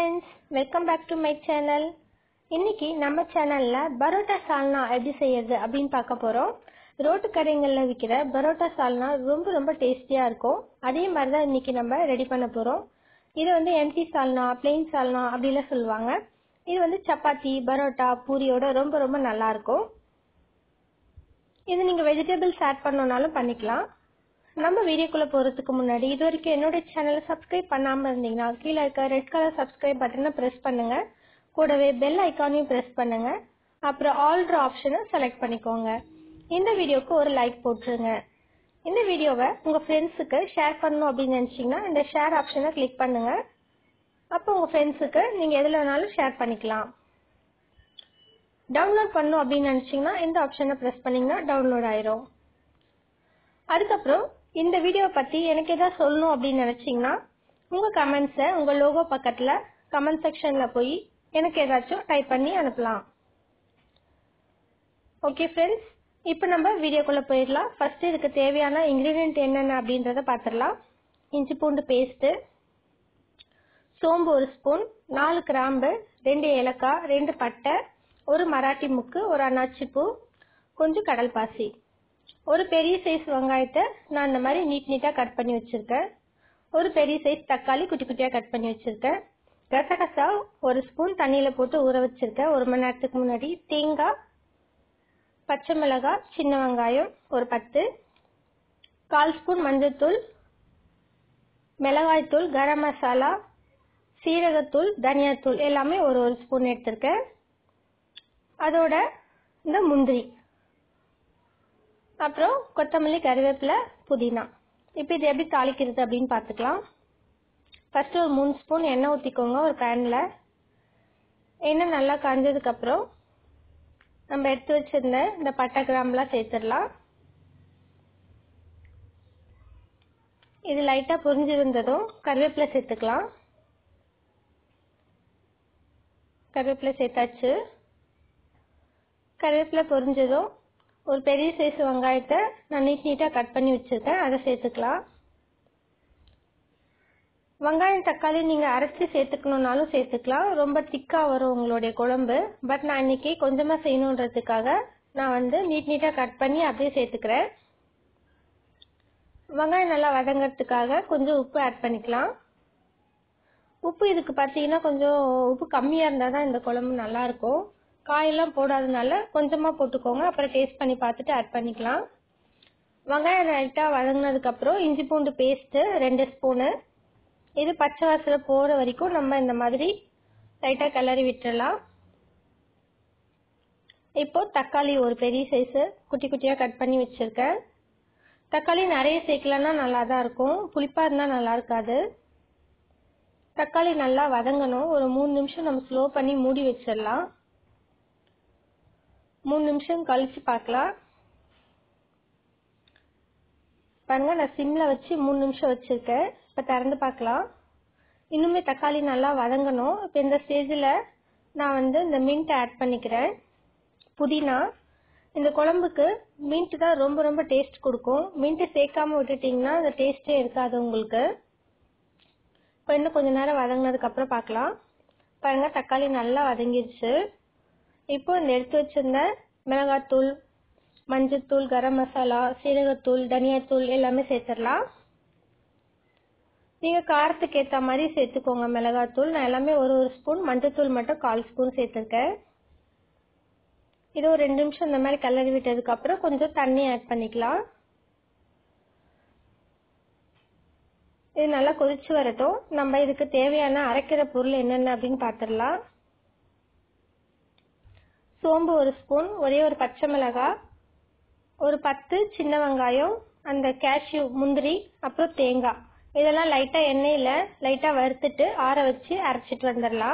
friends welcome back to my channel இன்னைக்கு நம்ம சேனல்ல பரோட்டா சால்னா எப்படி செய்யறது அப்படின்னு பார்க்க போறோம் ரோட்டு கடைகளில் விற்கிற பரோட்டா சால்னா ரொம்ப ரொம்ப டேஸ்டியா இருக்கும் அதே மாதிரி தான் இன்னைக்கு நம்ம ரெடி பண்ண போறோம் இது வந்து எம்டி சால்னா பிளெயின் சால்னா அப்படிலாம் சொல்லுவாங்க இது வந்து சப்பாத்தி பரோட்டா பூரியோட ரொம்ப ரொம்ப நல்லா இருக்கும் இது நீங்க வெஜிடபிள்ஸ் ஆட் பண்ணனாலும் பண்ணிக்கலாம் நம்ம வீடியோக்குள்ள போறதுக்கு முன்னாடி இது வரைக்கும் என்னோட சேனலை சப்ஸ்கிரைப் பண்ணாம இருந்தீங்கன்னா கீழே இருக்க ரெட் கலர் சப்ஸ்கிரைப் பட்டனை பிரஸ் பண்ணுங்க கூடவே பெல் ஐக்கானையும் பிரஸ் பண்ணுங்க அப்புறம் ஆல்ட்ரு ஆப்ஷனை செலக்ட் பண்ணிக்கோங்க இந்த வீடியோக்கு ஒரு லைக் போட்டுருங்க இந்த வீடியோவை உங்க ஃப்ரெண்ட்ஸுக்கு ஷேர் பண்ணணும் அப்படின்னு நினைச்சீங்கன்னா இந்த ஷேர் ஆப்ஷனை கிளிக் பண்ணுங்க அப்போ உங்க ஃப்ரெண்ட்ஸுக்கு நீங்க எதுல வேணாலும் ஷேர் பண்ணிக்கலாம் டவுன்லோட் பண்ணணும் அப்படின்னு நினைச்சீங்கன்னா இந்த ஆப்ஷனை பிரஸ் பண்ணீங்கன்னா டவுன்லோட் ஆயிரும் அதுக்கப்புறம் இந்த வீடியோ பத்தி எனக்கு ஏதாவது சொல்லணும் அப்படின்னு நினைச்சீங்கன்னா உங்க கமெண்ட்ஸை உங்க லோகோ பக்கத்துல கமெண்ட் செக்ஷன்ல போய் எனக்கு ஏதாச்சும் டைப் பண்ணி அனுப்பலாம் ஓகே ஃப்ரெண்ட்ஸ் இப்போ நம்ம வீடியோக்குள்ள போயிடலாம் ஃபர்ஸ்ட் இதுக்கு தேவையான இன்கிரீடியன்ட் என்னென்ன அப்படின்றத பார்த்துடலாம் இஞ்சி பூண்டு பேஸ்ட்டு சோம்பு ஒரு ஸ்பூன் நாலு கிராம்பு ரெண்டு ஏலக்காய் ரெண்டு பட்டை ஒரு மராட்டி முக்கு ஒரு அன்னாச்சி பூ கொஞ்சம் கடல் பாசி ஒரு பெரிய சைஸ் வெங்காயத்தை நான் இந்த மாதிரி நீட் நீட்டாக கட் பண்ணி வச்சிருக்கேன் ஒரு பெரிய சைஸ் தக்காளி குட்டி குட்டியாக கட் பண்ணி வச்சிருக்கேன் கசகசா ஒரு ஸ்பூன் தண்ணியில் போட்டு ஊற வச்சிருக்கேன் ஒரு மணி நேரத்துக்கு முன்னாடி தேங்காய் பச்சை மிளகாய் சின்ன வெங்காயம் ஒரு பத்து கால் ஸ்பூன் மஞ்சள்தூள் மிளகாய்த்தூள் கரம் மசாலா சீரகத்தூள் தனியாத்தூள் எல்லாமே ஒரு ஒரு ஸ்பூன் எடுத்திருக்கேன் அதோட இந்த முந்திரி அப்புறம் கொத்தமல்லி கருவேப்பிலை புதினா இப்போ இது எப்படி தாளிக்கிறது அப்படின்னு பார்த்துக்கலாம் ஃபர்ஸ்ட் ஒரு மூணு ஸ்பூன் எண்ணெய் ஊற்றிக்கோங்க ஒரு பேனில் எண்ணெய் நல்லா காஞ்சதுக்கப்புறம் நம்ம எடுத்து வச்சிருந்த இந்த பட்டை கிராம்லாம் சேர்த்துடலாம் இது லைட்டாக புரிஞ்சிருந்ததும் கருவேப்பிலை சேர்த்துக்கலாம் கருவேப்பிலை சேர்த்தாச்சு கருவேப்பிலை பொரிஞ்சதும் ஒரு பெரிய சைஸ் வெங்காயத்தை நான் நீட் நீட்டாக கட் பண்ணி வச்சுருக்கேன் அதை சேர்த்துக்கலாம் வெங்காயம் தக்காளி நீங்கள் அரைச்சி சேர்த்துக்கணுன்னாலும் சேர்த்துக்கலாம் ரொம்ப திக்காக வரும் உங்களுடைய குழம்பு பட் நான் இன்னைக்கு கொஞ்சமாக செய்யணுன்றதுக்காக நான் வந்து நீட் நீட்டாக கட் பண்ணி அப்படியே சேர்த்துக்கிறேன் வெங்காயம் நல்லா வதங்கிறதுக்காக கொஞ்சம் உப்பு ஆட் பண்ணிக்கலாம் உப்பு இதுக்கு பார்த்தீங்கன்னா கொஞ்சம் உப்பு கம்மியாக இருந்தால் தான் இந்த குழம்பு நல்லாயிருக்கும் காயெல்லாம் போடாதனால கொஞ்சமாக போட்டுக்கோங்க அப்புறம் டேஸ்ட் பண்ணி பார்த்துட்டு ஆட் பண்ணிக்கலாம் வெங்காயம் லைட்டாக வதங்கினதுக்கப்புறம் இஞ்சி பூண்டு பேஸ்ட்டு ரெண்டு ஸ்பூனு இது பச்சை வாசலை போகிற வரைக்கும் நம்ம இந்த மாதிரி லைட்டாக கிளறி விட்டுடலாம் இப்போ தக்காளி ஒரு பெரிய சைஸு குட்டி குட்டியாக கட் பண்ணி வச்சுருக்கேன் தக்காளி நிறைய சேர்க்கலன்னா நல்லா தான் இருக்கும் புளிப்பாக இருந்தால் நல்லா இருக்காது தக்காளி நல்லா வதங்கணும் ஒரு மூணு நிமிஷம் நம்ம ஸ்லோ பண்ணி மூடி வச்சிடலாம் மூணு நிமிஷம் கழிச்சு பார்க்கலாம் பாருங்க நான் சிம்ல வச்சு மூணு நிமிஷம் வச்சிருக்கேன் இப்போ திறந்து பார்க்கலாம் இன்னுமே தக்காளி நல்லா வதங்கணும் இப்போ இந்த ஸ்டேஜில் நான் வந்து இந்த மின்ட் ஆட் பண்ணிக்கிறேன் புதினா இந்த குழம்புக்கு மின்ட் தான் ரொம்ப ரொம்ப டேஸ்ட் கொடுக்கும் மின்ட் சேர்க்காம விட்டுட்டிங்கன்னா அந்த டேஸ்டே இருக்காது உங்களுக்கு இப்போ இன்னும் கொஞ்ச நேரம் வதங்கினதுக்கு அப்புறம் பார்க்கலாம் பாருங்க தக்காளி நல்லா வதங்கிருச்சு இப்போ இந்த எடுத்து வச்சிருந்த மிளகாத்தூள் மஞ்சத்தூள் கரம் மசாலா சீரகத்தூள் தனியாத்தூள் எல்லாமே சேர்த்துடலாம் நீங்கள் காரத்துக்கு ஏற்ற மாதிரி சேர்த்துக்கோங்க மிளகாத்தூள் நான் எல்லாமே ஒரு ஒரு ஸ்பூன் மஞ்சத்தூள் மட்டும் கால் ஸ்பூன் சேர்த்துருக்கேன் இது ஒரு ரெண்டு நிமிஷம் இந்த மாதிரி கிளறி விட்டதுக்கு அப்புறம் கொஞ்சம் தண்ணி ஆட் பண்ணிக்கலாம் இது நல்லா கொதிச்சு வரட்டும் நம்ம இதுக்கு தேவையான அரைக்கிற பொருள் என்னென்ன அப்படின்னு பார்த்துடலாம் சோம்பு ஒரு ஸ்பூன் ஒரே ஒரு பச்சை மிளகாய் ஒரு பத்து சின்ன வெங்காயம் அந்த கேஷ்யூ முந்திரி அப்புறம் தேங்காய் இதெல்லாம் லைட்டாக எண்ணெயில் லைட்டாக வறுத்துட்டு ஆற வச்சு அரைச்சிட்டு வந்துடலாம்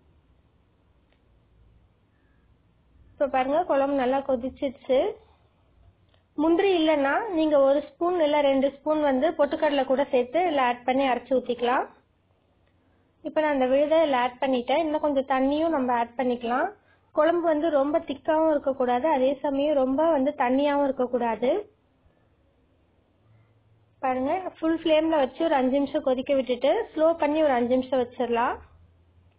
இப்போ பாருங்க குழம்பு நல்லா கொதிச்சிருச்சு முந்திரி இல்லைன்னா நீங்கள் ஒரு ஸ்பூன் இல்லை ரெண்டு ஸ்பூன் வந்து பொட்டுக்கடலை கூட சேர்த்து இதில் ஆட் பண்ணி அரைச்சி ஊற்றிக்கலாம் இப்போ நான் அந்த விழுதை இதில் ஆட் பண்ணிட்டேன் இன்னும் கொஞ்சம் தண்ணியும் நம்ம ஆட் பண்ணிக்கலாம் குழம்பு வந்து ரொம்ப திக்காகவும் இருக்கக்கூடாது அதே சமயம் ரொம்ப வந்து தண்ணியாகவும் இருக்கக்கூடாது பாருங்க ஃபுல் ஃப்ளேமில் வச்சு ஒரு அஞ்சு நிமிஷம் கொதிக்க விட்டுட்டு ஸ்லோ பண்ணி ஒரு அஞ்சு நிமிஷம் வச்சிடலாம்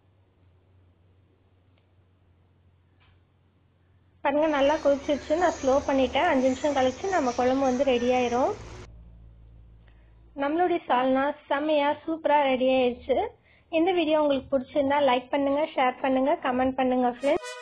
பாருங்க நல்லா கொதிச்சிருச்சு நான் ஸ்லோ பண்ணிட்டேன் அஞ்சு நிமிஷம் கழிச்சு நம்ம குழம்பு வந்து ரெடி ஆயிரும் நம்மளுடைய சால்னா செம்மையா சூப்பரா ரெடி ஆயிடுச்சு இந்த வீடியோ உங்களுக்கு பிடிச்சிருந்தா லைக் பண்ணுங்க ஷேர் பண்ணுங்க கமெண்ட் பண்ணுங்க ஃப்ரெண்ட்ஸ்